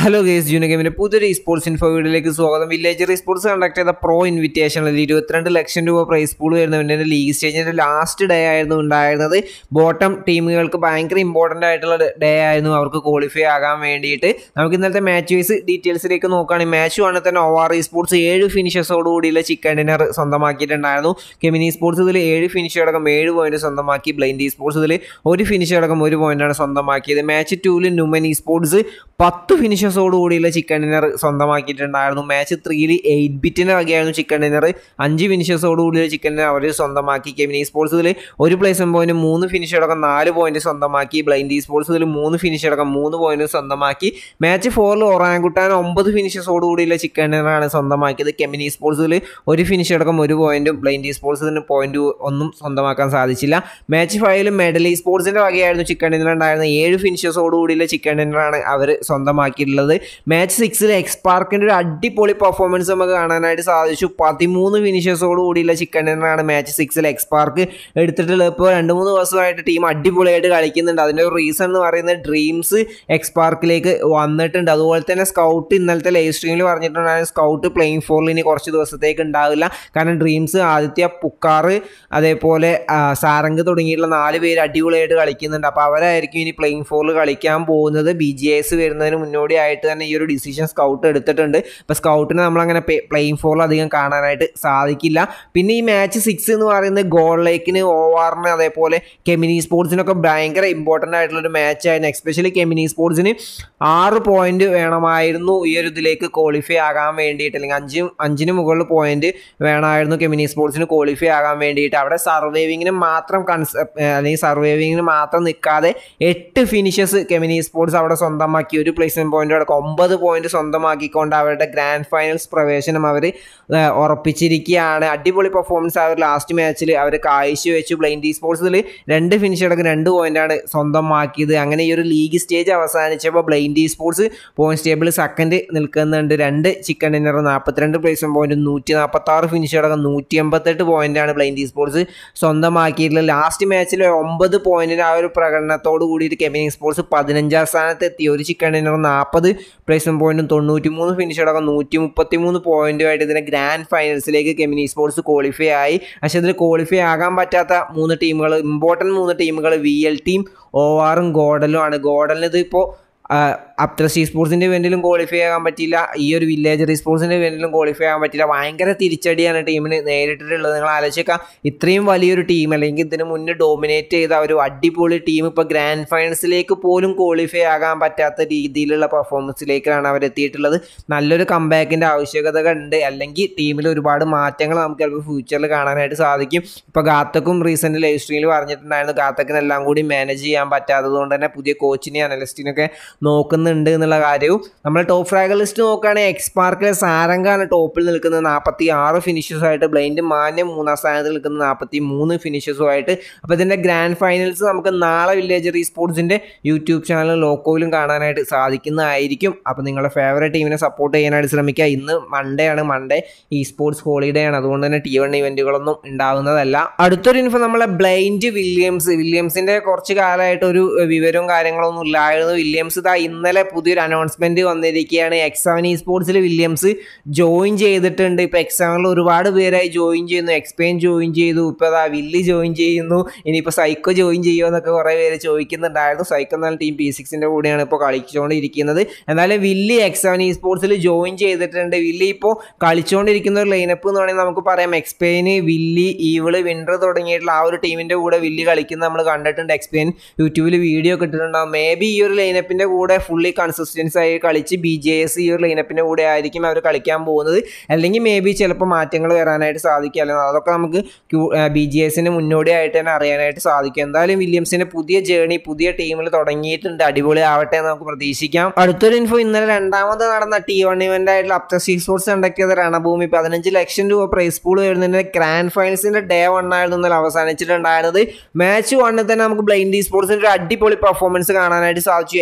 hello guys junior ഗെയിമിന്റെ പുതിയൊരു sports info വീഡിയോയിലേക്ക് സ്വാഗതം വില്ലേജർ സ്പോർട്സ് കണ്ടക്ട് ചെയ്ത പ്രോ ഇൻവിറ്റേഷനിൽ ഇരുപത്തിരണ്ട് ലക്ഷം രൂപ പ്രൈസ് പൂൾ വരുന്നതിൻ്റെ ലീഗ് സ്റ്റേജിൻ്റെ ലാസ്റ്റ് ഡേ ആയിരുന്നു ഉണ്ടായിരുന്നത് ബോട്ടം ടീമുകൾക്ക് ഭയങ്കര ഇമ്പോർട്ടൻ്റ് ആയിട്ടുള്ള ഡേ ആയിരുന്നു അവർക്ക് ക്വാളിഫൈ ആകാൻ വേണ്ടിയിട്ട് നമുക്ക് ഇന്നലത്തെ മാച്ച് വൈസ് ഡീറ്റെയിൽസിലേക്ക് നോക്കുകയാണെങ്കിൽ മാച്ച് വണ്ണിൽ തന്നെ ഒ ആർ ഇ സ്പോർട്സ് ഏഴ് ഫിനിഷേഴ്സോട് കൂടിയുള്ള ചിക്കൻ ഡിന്നർ സ്വന്തമാക്കിയിട്ടുണ്ടായിരുന്നു കെമിനി സ്പോർട്സ് ഇതിൽ ഏഴ് ഫിനിഷ് അടക്കം ഏഴ് പോയിന്റ് സ്വന്തമാക്കി ബ്ലൈൻഡ് സ്പോർട്സ് ഇതിൽ ഒരു ഫിനിഷ് അടക്കം ഒരു പോയിന്റാണ് സ്വന്തമാക്കിയത് മാച്ച് ടൂവിൽ നുമൻ സ്പോർട്സ് പത്ത് ഫിനിഷേഴ്സോട് കൂടിയുള്ള ചിക്കൻ ഡിന്നർ സ്വന്തമാക്കിയിട്ടുണ്ടായിരുന്നു മാച്ച് ത്രീയിൽ എയ്റ്റ് ബിറ്റിൻ്റെ വകയായിരുന്നു ചിക്കൻ ഡിന്നർ അഞ്ച് ഫിനിഷേഴ്സോട് കൂടിയുള്ള ചിക്കൻ ഡിന്നർ അവർ സ്വന്തമാക്കി കെമിനി സ്പോർട്സിൽ ഒരു പ്ലേസ് പോയിന്റ് മൂന്ന് ഫിനിഷ് അടക്കം നാല് പോയിന്റ് സ്വന്തമാക്കി ബ്ലൈൻഡ് സ്പോർട്സിൽ മൂന്ന് ഫിനിഷ് അടക്കം മൂന്ന് പോയിന്റ് സ്വന്തമാക്കി മാച്ച് ഫോറിൽ ഒറാങ്കുട്ടാൻ ഒമ്പത് ഫിനിഷേഴ്സോട് കൂടിയുള്ള ചിക്കൻ ഡിന്നറാണ് സ്വന്തമാക്കിയത് കെമിനി സ്പോർട്സിൽ ഒരു ഫിനിഷ് അടക്കം ഒരു പോയിന്റും ബ്ലൈൻഡ് സ്പോർട്സിന് പോയിന്റ് ഒന്നും സ്വന്തമാക്കാൻ സാധിച്ചില്ല മാച്ച് ഫൈവിൽ മെഡലി സ്പോർട്സിൻ്റെ വകയായിരുന്നു ചിക്കൻ ഡിന്നർ ഉണ്ടായിരുന്നത് ഏഴ് ഫിനിഷേഴ്സോട് കൂടിയുള്ള ചിക്കൻ ഡിന്നറാണ് അവർ സ്വന്തമാക്കിയിട്ടുള്ളത് മാച്ച് സിക്സിൽ എക്സ്പാർക്കിൻ്റെ ഒരു അടിപൊളി പെർഫോമൻസ് നമുക്ക് കാണാനായിട്ട് സാധിച്ചു പതിമൂന്ന് ഫിനിഷേഴ്സോട് കൂടിയുള്ള ചിക്കൻ ഡിന്നറാണ് മാച്ച് സിക്സിൽ എക്സ്പാർക്ക് എടുത്തിട്ടുള്ളത് ഇപ്പോൾ രണ്ട് മൂന്ന് ദിവസമായിട്ട് ടീം അടിപൊളിയായിട്ട് കളിക്കുന്നുണ്ട് അതിൻ്റെ ഒരു റീസൺ എന്ന് പറയുന്നത് ഡ്രീംസ് എക്സ്പാർക്കിലേക്ക് വന്നിട്ടുണ്ട് അതുപോലെ തന്നെ സ്കൗട്ട് ഇന്നലത്തെ ലൈവ് സ്ട്രീമിൽ പറഞ്ഞിട്ടുണ്ടായിരുന്നു സ്കൗട്ട് പ്ലെയിങ് ഫോറിൽ ഇനി കുറച്ച് ദിവസത്തേക്ക് ഉണ്ടാവില്ല കാരണം ഡ്രീംസ് ആദിത്യ പുക്കാറ് അതേപോലെ ആ, സാരംഗ് തുടങ്ങിയിട്ടുള്ള നാല് പേര് അടിപൊളിയായിട്ട് കളിക്കുന്നുണ്ട് അപ്പോൾ അവരായിരിക്കും ഇനി പ്ലെയിങ് ഫോറിൽ കളിക്കാൻ പോകുന്നത് ബി ജി എസ് വരുന്നതിന് മുന്നോടിയായിട്ട് തന്നെ ഈ ഒരു ഡിസിഷൻ സ്കൗട്ട് എടുത്തിട്ടുണ്ട് അപ്പോൾ സ്കൗട്ടിനെ നമ്മളങ്ങനെ പ്ലെയിങ് ഫോറിൽ അധികം കാണാനായിട്ട് സാധിക്കില്ല പിന്നെ ഈ മാച്ച് സിക്സ് എന്ന് പറയുന്നത് ഗോൾ ലേക്കിന് ഓവാറിന് അതേപോലെ കെമിനി സ്പോർട്സിനൊക്കെ ഭയങ്കര ഇമ്പോർട്ടൻ്റ് ആയിട്ടുള്ളൊരു മാച്ചായിരുന്നു എക്സ്പെഷ്യലി കെമിനി സ്പോർട്സിന് ആറ് പോയിന്റ് വേണമായിരുന്നു ഈ ഒരു ഇതിലേക്ക് ക്വാളിഫൈ ആകാൻ വേണ്ടിയിട്ട് അല്ലെങ്കിൽ അഞ്ചും അഞ്ചിന് മുകളിൽ പോയിന്റ് വേണമായിരുന്നു കെമിനി സ്പോർട്സിന് ക്വാളിഫൈ ആകാൻ വേണ്ടിയിട്ട് അവിടെ സർവൈവിങ്ങിന് മാത്രം കൺസ് അല്ലെങ്കിൽ സർവൈവിങ്ങിന് മാത്രം നിൽക്കാതെ എട്ട് ഫിനിഷസ് കെമിനി സ്പോർട്സ് അവിടെ സ്വന്തമാക്കി ഒരു പ്ലേസ്മെന്റ് പോയിന്റ് അടക്കം ഒമ്പത് പോയിന്റ് സ്വന്തമാക്കിക്കൊണ്ട് അവരുടെ ഗ്രാൻഡ് ഫൈനൽസ് പ്രവേശനം അവർ ഉറപ്പിച്ചിരിക്കുകയാണ് അടിപൊളി പെർഫോമൻസ് അവർ ലാസ്റ്റ് മാച്ചിൽ അവർ കാഴ്ച വെച്ചു ബ്ലൈൻഡ് സ്പോർട്സിൽ രണ്ട് ഫിനിഷ് അടക്കം രണ്ട് പോയിന്റാണ് സ്വന്തമാക്കിയത് അങ്ങനെ ഈ ഒരു ലീഗ് സ്റ്റേജ് അവസാനിച്ചപ്പോൾ blind sports point table second നിൽക്കുന്നുണ്ട് രണ്ട് ചിക്കൻ ഡിന്നർ നാൽപ്പത്തിരണ്ട് പ്ലേസ് പോയിന്റ് നൂറ്റി നാൽപ്പത്തി ആറ് ഫിനിഷ് അടക്കം നൂറ്റി എൺപത്തെട്ട് പോയിന്റാണ് ബ്ലൈൻഡ് സ്പോർട്സ് സ്വന്തമാക്കിയിട്ടുള്ളത് ലാസ്റ്റ് മാച്ചിൽ ഒമ്പത് പോയിന്റിന് ആ ഒരു പ്രകടനത്തോട് കൂടിയിട്ട് കെമിനിങ് സ്പോർട്സ് പതിനഞ്ചാം സ്ഥാനത്ത് എത്തി ഒരു ചിക്കൻ ഡിന്നർ നാൽപ്പത് പ്ലേസും പോയിന്റും തൊണ്ണൂറ്റി മൂന്ന് ഫിനിഷ് അടക്കം നൂറ്റി മുപ്പത്തി മൂന്ന് പോയിന്റുമായിട്ട് ഇതിനെ ഗ്രാൻഡ് ഫൈനൽസിലേക്ക് കെമിനി സ്പോർട്സ് ക്വാളിഫൈ ആയി പക്ഷേ ഇതിൽ ക്വാളിഫൈ ആകാൻ പറ്റാത്ത മൂന്ന് ടീമുകൾ ഇമ്പോർട്ടൻറ്റ് മൂന്ന് ടീമുകൾ വി എൽ ടീം ഒ ആറും ഗോഡലും ആണ് ഗോഡലിന് ഇത് ഇപ്പോൾ അപ്റ്റർ സീ സ്പോർട്സിൻ്റെ വേണ്ടിയിലും ക്വാളിഫൈ ആകാൻ പറ്റിയില്ല ഈ ഒരു വില്ലേജ് സ്പോർട്സിൻ്റെ വേണ്ടിയിലും ക്വാളിഫൈ ആകാൻ പറ്റില്ല ഭയങ്കര തിരിച്ചടിയാണ് ടീമിന് നേരിട്ടിട്ടുള്ളത് നിങ്ങൾ ആലോചിക്കാം ഇത്രയും വലിയൊരു ടീം അല്ലെങ്കിൽ ഇതിന് മുന്നേ ഡോമിനേറ്റ് ചെയ്ത ഒരു അടിപൊളി ടീം ഇപ്പോൾ ഗ്രാൻഡ് ഫൈനൽസിലേക്ക് പോലും ക്വാളിഫൈ ആകാൻ പറ്റാത്ത രീതിയിലുള്ള പെർഫോമൻസിലേക്കാണ് അവർ എത്തിയിട്ടുള്ളത് നല്ലൊരു കംബാക്കിൻ്റെ ആവശ്യകതകൾ ഉണ്ട് അല്ലെങ്കിൽ ടീമിൽ ഒരുപാട് മാറ്റങ്ങൾ നമുക്ക് ചിലപ്പോൾ ഫ്യൂച്ചറിൽ കാണാനായിട്ട് സാധിക്കും ഇപ്പോൾ ഗാത്തക്കും റീസെൻ്റ് ലൈവ് സ്ട്രീമിൽ പറഞ്ഞിട്ടുണ്ടായിരുന്നു ഗാത്തക്കിനെല്ലാം കൂടി മാനേജ് ചെയ്യാൻ പറ്റാത്തത് കൊണ്ട് തന്നെ പുതിയ കോച്ചിനെ അനലിസ്റ്റിനൊക്കെ നോക്കുന്നുണ്ട് എന്നുള്ള കാര്യവും നമ്മൾ ടോപ്പ് ഫ്രാഗർ ലിസ്റ്റ് നോക്കുകയാണെങ്കിൽ എക്സ് പാർക്കിലെ സാരംഗാണ് ടോപ്പിൽ നിൽക്കുന്നത് നാൽപ്പത്തി ആറ് ഫിനിഷസുമായിട്ട് ബ്ലൈൻഡ് മാന്യം മൂന്നാം സ്ഥാനത്ത് നിൽക്കുന്നത് നാൽപ്പത്തി മൂന്ന് ഫിനിഷസുമായിട്ട് അപ്പോൾ ഇതിൻ്റെ ഗ്രാൻഡ് ഫൈനൽസ് നമുക്ക് നാളെ വില്ലേജ് സ്പോർട്സിൻ്റെ യൂട്യൂബ് ചാനൽ ലോക്കോയിലും കാണാനായിട്ട് സാധിക്കുന്നതായിരിക്കും അപ്പോൾ നിങ്ങളുടെ ഫേവറേറ്റ് ടീമിനെ സപ്പോർട്ട് ചെയ്യാനായിട്ട് ശ്രമിക്കുക ഇന്ന് മൺഡേ ആണ് മൺഡേ ഈ സ്പോർട്സ് ഹോളിഡേ ആണ് അതുകൊണ്ട് തന്നെ ടി വൺ ഇവൻറ്റുകളൊന്നും ഉണ്ടാവുന്നതല്ല അടുത്തൊരു ഇൻഫോ നമ്മളെ ബ്ലൈൻഡ് വില്യംസ് വില്യംസിൻ്റെ കുറച്ച് കാലമായിട്ട് ഒരു വിവരവും കാര്യങ്ങളൊന്നും ഇല്ലായിരുന്നു വില്യംസ് ഇതാ ഇന്നലെ പുതിയൊരു അനൗൺസ്മെന്റ് വന്നിരിക്കുകയാണ് എക്സ് സെവൻ ഇ സ്പോർട്സിൽ വില്യംസ് ജോയിൻ ചെയ്തിട്ടുണ്ട് ഇപ്പോൾ എക്സ് സെവനിൽ ഒരുപാട് പേരായി ജോയിൻ ചെയ്യുന്നു എക്സ്പെയിൻ ജോയിൻ ചെയ്തു ഇപ്പോൾ അതാ വില്ലി ജോയിൻ ചെയ്യുന്നു ഇനിയിപ്പോൾ സൈക്കോ ജോയിൻ ചെയ്യുമോ എന്നൊക്കെ കുറേ പേര് ചോദിക്കുന്നുണ്ടായിരുന്നു സൈക്കോ എന്നാൽ ടീം പി സിക്സിൻ്റെ കൂടെയാണ് ഇപ്പോൾ കളിച്ചുകൊണ്ടിരിക്കുന്നത് എന്നാലും വില്ലി എക്സ് സെവൻ ഇ സ്പോർട്സിൽ ജോയിൻ ചെയ്തിട്ടുണ്ട് വില്ലി ഇപ്പോൾ കളിച്ചുകൊണ്ടിരിക്കുന്ന ഒരു ലൈനപ്പ് എന്ന് വേണമെങ്കിൽ നമുക്ക് പറയാം എക്സ്പെയിന് വില്ലി ഈവിള് വിൻഡർ തുടങ്ങിയിട്ടുള്ള ആ ഒരു ടീമിൻ്റെ കൂടെ വില്ലി കളിക്കുന്ന നമ്മൾ കണ്ടിട്ടുണ്ട് എക്സ്പെയിൻ യൂട്യൂബിൽ വീഡിയോ ഒക്കെ ഇട്ടിട്ടുണ്ടാകും മേ ബി ഈ ഒരു ലൈനപ്പിൻ്റെ കൂടെ ഫുള്ളി കൺസിസ്റ്റൻസ് ആയി കളിച്ച് ബി ജെ എസ് ഈ ഒരു ലൈനപ്പിൻ്റെ കൂടെ ആയിരിക്കും അവർ കളിക്കാൻ പോകുന്നത് അല്ലെങ്കിൽ മേ ബി ചിലപ്പോൾ മാറ്റങ്ങൾ വരാനായിട്ട് സാധിക്കും അല്ലെങ്കിൽ അതൊക്കെ നമുക്ക് ബി ജി എസിന് മുന്നോടിയായിട്ട് തന്നെ അറിയാനായിട്ട് സാധിക്കും എന്തായാലും വില്യംസിൻ്റെ പുതിയ ജേണി പുതിയ ടീമിൽ തുടങ്ങിയിട്ടുണ്ട് അടിപൊളി ആവട്ടെ എന്ന് നമുക്ക് പ്രതീക്ഷിക്കാം അടുത്തൊരു ഇൻഫോ ഇന്നലെ രണ്ടാമത് നടന്ന ടി വൺ ഇവൻ്റ് ആയിട്ടുള്ള അപ്റ്റർ സീ സ്പോർട്സ് കണ്ടക്ട് ചെയ്ത രണഭൂമി പതിനഞ്ച് ലക്ഷം രൂപ പ്രൈസ് പൂൾ വരുന്നതിൻ്റെ ഗ്രാൻഡ് ഫൈനൽസിൻ്റെ ഡേ വൺ ആയിരുന്നു ഇന്നലെ അവസാനിച്ചിട്ടുണ്ടായിരുന്നത് മാച്ച് വണ്ണിൽ തന്നെ നമുക്ക് ബ്ലൈൻഡ് സ്പോർട്സിൻ്റെ ഒരു അടിപൊളി പെർഫോമൻസ് കാണാനായിട്ട് സാധിച്ചു എക്സ്പെഷ്യലി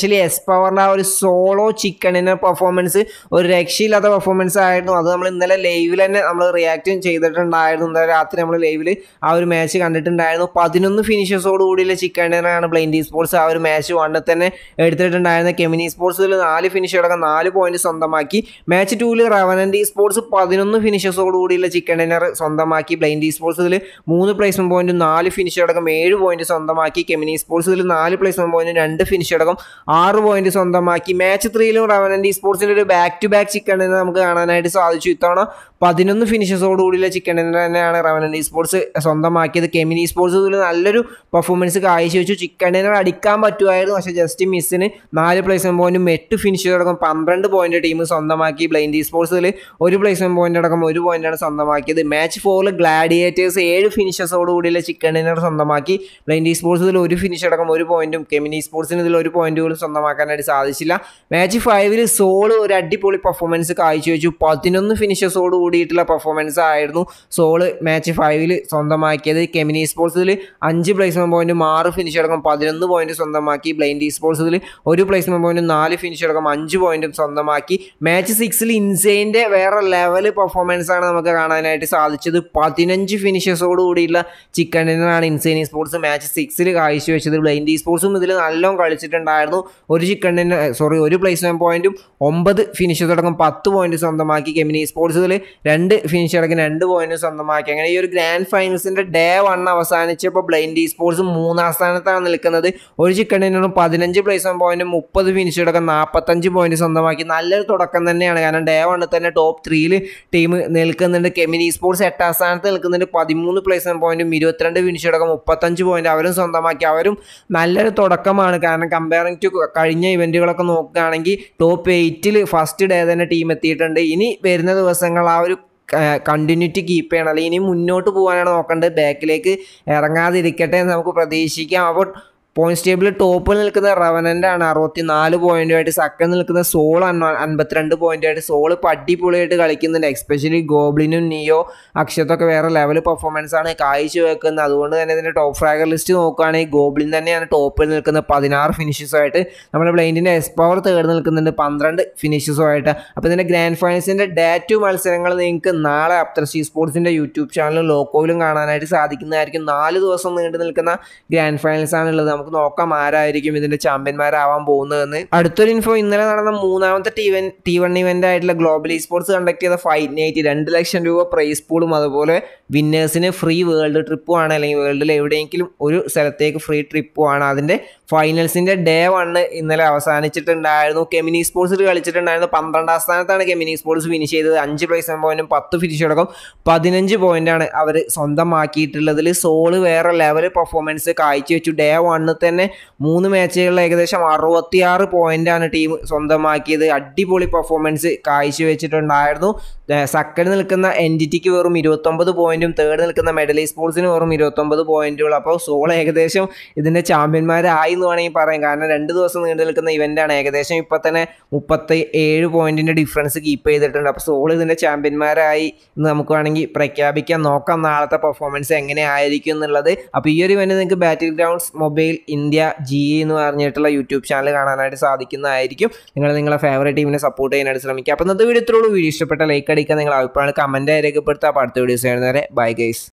എസ്പെഷ്യലി എസ് പവറിൻ്റെ ആ ഒരു സോളോ ചിക്കണിൻ്റെ പെർഫോമൻസ് ഒരു രക്ഷയില്ലാത്ത പെർഫോമൻസ് ആയിരുന്നു അത് നമ്മൾ ഇന്നലെ ലൈവിൽ തന്നെ നമ്മൾ റിയാക്ട് ചെയ്തിട്ടുണ്ടായിരുന്നു ഇന്നലെ രാത്രി നമ്മൾ ലൈവിൽ ആ ഒരു മാച്ച് കണ്ടിട്ടുണ്ടായിരുന്നു പതിനൊന്ന് ഫിനിഷേഴ്സോട് കൂടിയുള്ള ചിക്കണിനാണ് ബ്ലൈൻഡി സ്പോർട്സ് ആ ഒരു മാച്ച് വണ്ണിൽ തന്നെ എടുത്തിട്ടുണ്ടായിരുന്നത് കെമിനി സ്പോർട്സിൽ നാല് ഫിനിഷ് അടക്കം നാല് പോയിന്റ് സ്വന്തമാക്കി മാച്ച് ടൂവിൽ റവനൻഡി സ്പോർട്സ് പതിനൊന്ന് ഫിനിഷേഴ്സോട് കൂടിയുള്ള ചിക്കൻ ഡിന്നർ സ്വന്തമാക്കി ബ്ലൈൻഡി സ്പോർട്സിൽ മൂന്ന് പ്ലേസ്മെന്റ് പോയിന്റും നാല് ഫിനിഷ് അടക്കം ഏഴ് പോയിന്റ് സ്വന്തമാക്കി കെമിനി സ്പോർട്സിൽ നാല് പ്ലേസ്മെന്റ് പോയിന്റും രണ്ട് ഫിനിഷ് അടക്കം ആറ് പോയിന്റ് സ്വന്തമാക്കി മാച്ച് ത്രീയിലും റവനൻഡി സ്പോർട്സിന്റെ ഒരു back to back chicken dinner നമുക്ക് കാണാനായിട്ട് സാധിച്ചു ഇത്തവണ പതിനൊന്ന് ഫിനിഷസോട് കൂടിയുള്ള ചിക്കൻ ഡിന്നർ തന്നെയാണ് റവനൻഡി സ്പോർട്സ് സ്വന്തമാക്കിയത് കെമിനി സ്പോർട്സ് ഇതിൽ നല്ലൊരു പെർഫോമൻസ് കാഴ്ചവെച്ചു ചിക്കൻ ഡിന്നർ അടിക്കാൻ പറ്റുമായിരുന്നു പക്ഷേ ജസ്റ്റ് മിസ്സിന് നാല് പ്ലേസ്മെന്റ് പോയിന്റും എട്ട് ഫിനിഷ് അടക്കം പന്ത്രണ്ട് പോയിന്റ് ടീം സ്വന്തമാക്കി ബ്ലൈൻഡി സ്പോർട്സിൽ ഒരു പ്ലേസ്മെന്റ് പോയിന്റ് അടക്കം ഒരു പോയിന്റാണ് സ്വന്തമാക്കിയത് മാച്ച് ഫോറിൽ ഗ്ലാഡിയേറ്റേഴ്സ് ഏഴ് ഫിനിഷസോട് കൂടിയുള്ള ചിക്കൻ ഡിന്നർ സ്വന്തമാക്കി ബ്ലൈൻഡി സ്പോർട്സിൽ ഒരു ഫിനിഷ് അടക്കം ഒരു പോയിന്റും കെമിനി സ്പോർട്സിന് ഇതിൽ ഒരു പോയിന്റ് പോലും സ്വന്തമാക്കാനായിട്ട് സാധിച്ചില്ല മാച്ച് ഫൈവിൽ സോള് ഒരു അടിപൊളി പെർഫോമൻസ് കാഴ്ചവെച്ചു പതിനൊന്ന് ഫിനിഷസോട് കൂടിയിട്ടുള്ള പെർഫോമൻസ് ആയിരുന്നു സോള് മാച്ച് ഫൈവിൽ സ്വന്തമാക്കിയത് കെമിനി സ്പോർട്സിൽ അഞ്ച് പ്ലേസ്മെന്റ് പോയിന്റും ആറ് ഫിനിഷ് അടക്കം പതിനൊന്ന് പോയിന്റ് സ്വന്തമാക്കി ബ്ലൈൻഡി സ്പോർട്സിൽ ഒരു പ്ലേസ്മെന്റ് പോയിന്റും നാല് ഫിനിഷ് അടക്കം അഞ്ച് പോയിന്റും സ്വന്തമാക്കി മാച്ച് സിക്സിൽ ഇൻസൈൻ്റെ വേറെ ലെവൽ പെർഫോമൻസ് ആണ് നമുക്ക് കാണാനായിട്ട് സാധിച്ചത് പതിനഞ്ച് ഫിനിഷസോട് കൂടിയുള്ള ചിക്കൻ ഡിന്നറാണ് ഇൻസൈൻ സ്പോർട്സ് മാച്ച് സിക്സിൽ കാഴ്ചവെച്ചത് ബ്ലൈൻഡി സ്പോർട്സും ഇതിൽ നല്ലോണം കളിച്ചിട്ടുണ്ടായിരുന്നു ഒരു ചിക്കൻ ഡിന്നർ സോറി ഒരു പ്ലേസ്മെന്റ് പോയിന്റും ഒമ്പത് ഫിനിഷസ് അടക്കം പത്ത് പോയിന്റ് സ്വന്തമാക്കി കെമിനി സ്പോർട്സിൽ രണ്ട് ഫിനിഷ് അടക്കം രണ്ട് പോയിന്റ് സ്വന്തമാക്കി അങ്ങനെ ഈ ഒരു ഗ്രാൻഡ് ഫൈനൽസിന്റെ ഡേ വൺ അവസാനിച്ചപ്പോൾ ബ്ലൈൻഡി സ്പോർട്സ് മൂന്നാം സ്ഥാനത്താണ് നിൽക്കുന്നത് ഒരു ചിക്കൻ ഡിന്നറും പതിനഞ്ച് പ്ലേസ്മെന്റ് പോയിന്റും മുപ്പത് ഫിനിഷ് അടക്കം നാൽപ്പത്തഞ്ച് പോയിന്റ് സ്വന്തമാക്കി നല്ലൊരു തുടക്കം തന്നെയാണ് കാരണം ഡേ വണ്ണിൽ തന്നെ ടോപ്പ് ത്രീയിൽ ടീം നിൽക്കുന്നുണ്ട് കെമിനി സ്പോർട്സ് എട്ടാം സ്ഥാനത്ത് നിൽക്കുന്നുണ്ട് പതിമൂന്ന് പ്ലേസ്മെന്റ് പോയിന്റും ഇരുപത്തിരണ്ട് ഫിനിഷ് അടക്കം മുപ്പത്തഞ്ച് പോയിന്റ് അവരും സ്വന്തമാക്കി അവരും നല്ലൊരു തുടക്കമാണ് കാരണം കമ്പയറിംഗ് ടു കഴിഞ്ഞ ഇവന്റുകളൊക്കെ നോക്കുകയാണെങ്കിൽ ടോപ്പ് എയ്റ്റിൽ ഫസ്റ്റ് ഡേ തന്നെ ടീം എത്തിയിട്ടുണ്ട് ഇനി വരുന്ന ദിവസങ്ങൾ ആ ഒരു കണ്ടിന്യൂറ്റി കീപ്പ് ചെയ്യണം അല്ലെങ്കിൽ ഇനി മുന്നോട്ട് പോകാനാണ് നോക്കേണ്ടത് ബാക്കിലേക്ക് ഇറങ്ങാതിരിക്കട്ടെ എന്ന് നമുക്ക് പ്രതീക്ഷിക്കാം അപ്പോൾ പോയിന്റ്സ് ടേബിളിൽ ടോപ്പിൽ നിൽക്കുന്ന റവനൻ്റ് ആണ് അറുപത്തി നാല് പോയിന്റുമായിട്ട് സെക്കൻഡ് നിൽക്കുന്ന സോൾ അൻപത്തിരണ്ട് പോയിന്റുമായിട്ട് സോൾ അടിപൊളിയായിട്ട് കളിക്കുന്നുണ്ട് എക്സ്പെഷ്യലി ഗോബ്ലിനും നിയോ അക്ഷത്തൊക്കെ വേറെ ലെവൽ പെർഫോമൻസ് ആണ് കാഴ്ച വെക്കുന്നത് അതുകൊണ്ട് തന്നെ ഇതിൻ്റെ ടോപ്പ് ഫ്രാഗർ ലിസ്റ്റ് നോക്കുകയാണെങ്കിൽ ഗോബ്ലിൻ തന്നെയാണ് ടോപ്പിൽ നിൽക്കുന്നത് പതിനാറ് ഫിനിഷസുമായിട്ട് നമ്മുടെ ബ്ലൈൻഡിൻ്റെ എസ് പവർ തേർഡ് നിൽക്കുന്നുണ്ട് പന്ത്രണ്ട് ഫിനിഷസുമായിട്ട് അപ്പോൾ ഇതിൻ്റെ ഗ്രാൻഡ് ഫൈനൽസിൻ്റെ ഡേ ടു മത്സരങ്ങൾ നിങ്ങൾക്ക് നാളെ അപ്തർഷി സ്പോർട്സിൻ്റെ യൂട്യൂബ് ചാനലും ലോക്കോയിലും കാണാനായിട്ട് സാധിക്കുന്നതായിരിക്കും നാല് ദിവസം നീണ്ടു നിൽക്കുന്ന ഗ്രാൻഡ് ഫൈനൽസ് ആണുള്ളത് നമുക്ക് നോക്കാം ആരായിരിക്കും ഇതിന്റെ ചാമ്പ്യന്മാരാവാൻ പോകുന്നതെന്ന് അടുത്തൊരു ഇൻഫോ ഇന്നലെ നടന്ന മൂന്നാമത്തെ T one T one event ആയിട്ടുള്ള ഗ്ലോബൽ സ്പോർട്സ് കണ്ടക്ട് ചെയ്ത ഫൈറ്റ് നൈറ്റ് രണ്ട് ലക്ഷം രൂപ പ്രൈസ് പൂളും അതുപോലെ വിന്നേഴ്സിന് ഫ്രീ വേൾഡ് ട്രിപ്പുമാണ് അല്ലെങ്കിൽ വേൾഡിൽ എവിടെയെങ്കിലും ഒരു സ്ഥലത്തേക്ക് ഫ്രീ ട്രിപ്പുമാണ് അതിൻ്റെ ഫൈനൽസിൻ്റെ ഡേ വണ്ണ് ഇന്നലെ അവസാനിച്ചിട്ടുണ്ടായിരുന്നു കെമിനി സ്പോർട്സിൽ കളിച്ചിട്ടുണ്ടായിരുന്നു പന്ത്രണ്ടാം സ്ഥാനത്താണ് കെമിനി സ്പോർട്സ് ഫിനിഷ് ചെയ്തത് അഞ്ച് പ്ലേസ് പോയിന്റും പത്ത് ഫിനിഷ് അടക്കം പതിനഞ്ച് പോയിന്റാണ് അവർ സ്വന്തമാക്കിയിട്ടുള്ളതിൽ സോള് വേറെ ലെവൽ പെർഫോമൻസ് കാഴ്ചവെച്ചു ഡേ വണ്ണിൽ തന്നെ മൂന്ന് മാച്ചുകളിൽ ഏകദേശം അറുപത്തിയാറ് പോയിന്റാണ് ടീം സ്വന്തമാക്കിയത് അടിപൊളി പെർഫോമൻസ് കാഴ്ചവെച്ചിട്ടുണ്ടായിരുന്നു സെക്കൻഡ് നിൽക്കുന്ന എൻറ്റിറ്റിക്ക് വെറും ഇരുപത്തൊമ്പത് പോയിന്റും തേർഡ് നിൽക്കുന്ന മെഡലി സ്പോർട്സിന് വെറും ഇരുപത്തൊമ്പത് പോയിന്റുകൾ അപ്പോൾ സോൾ ഏകദേശം ഇതിൻ്റെ ചാമ്പ്യന്മാരായി എന്ന് വേണമെങ്കിൽ പറയാം കാരണം രണ്ട് ദിവസം നീണ്ടു നിൽക്കുന്ന ഇവൻ്റാണ് ഏകദേശം ഇപ്പോൾ തന്നെ മുപ്പത്തി ഏഴ് പോയിന്റിൻ്റെ ഡിഫറൻസ് കീപ്പ് ചെയ്തിട്ടുണ്ട് അപ്പോൾ സോൾ ഇതിൻ്റെ ചാമ്പ്യന്മാരായി എന്ന് നമുക്ക് വേണമെങ്കിൽ പ്രഖ്യാപിക്കാം നോക്കാം നാളത്തെ പെർഫോമൻസ് എങ്ങനെ ആയിരിക്കും എന്നുള്ളത് അപ്പോൾ ഈ ഒരു ഇവന്റ് നിങ്ങൾക്ക് ബാറ്റിൽ ഗ്രൗണ്ട്സ് മൊബൈൽ ഇന്ത്യ ജി എന്ന് പറഞ്ഞിട്ടുള്ള യൂട്യൂബ് ചാനൽ കാണാനായിട്ട് സാധിക്കുന്നതായിരിക്കും നിങ്ങൾ നിങ്ങളെ ഫേവറേറ്റ് ടീമിനെ സപ്പോർട്ട് ചെയ്യാനായിട്ട് ശ്രമിക്കുക അപ്പോൾ ഇന്നത്തെ വീഡിയോ ഇത്രയുള്ളൂ വീഡിയോ ഇഷ്ടപ്പെട്ട ലൈക്ക് അടിക്കുക നിങ്ങളുടെ അഭിപ്രായങ്ങൾ കമൻറ്റായി രേഖപ്പെടുത്തുക അപ്പോൾ അടുത്ത വീഡിയോസ് ചെയ്യുന്നവരെ ബൈ ഗൈസ്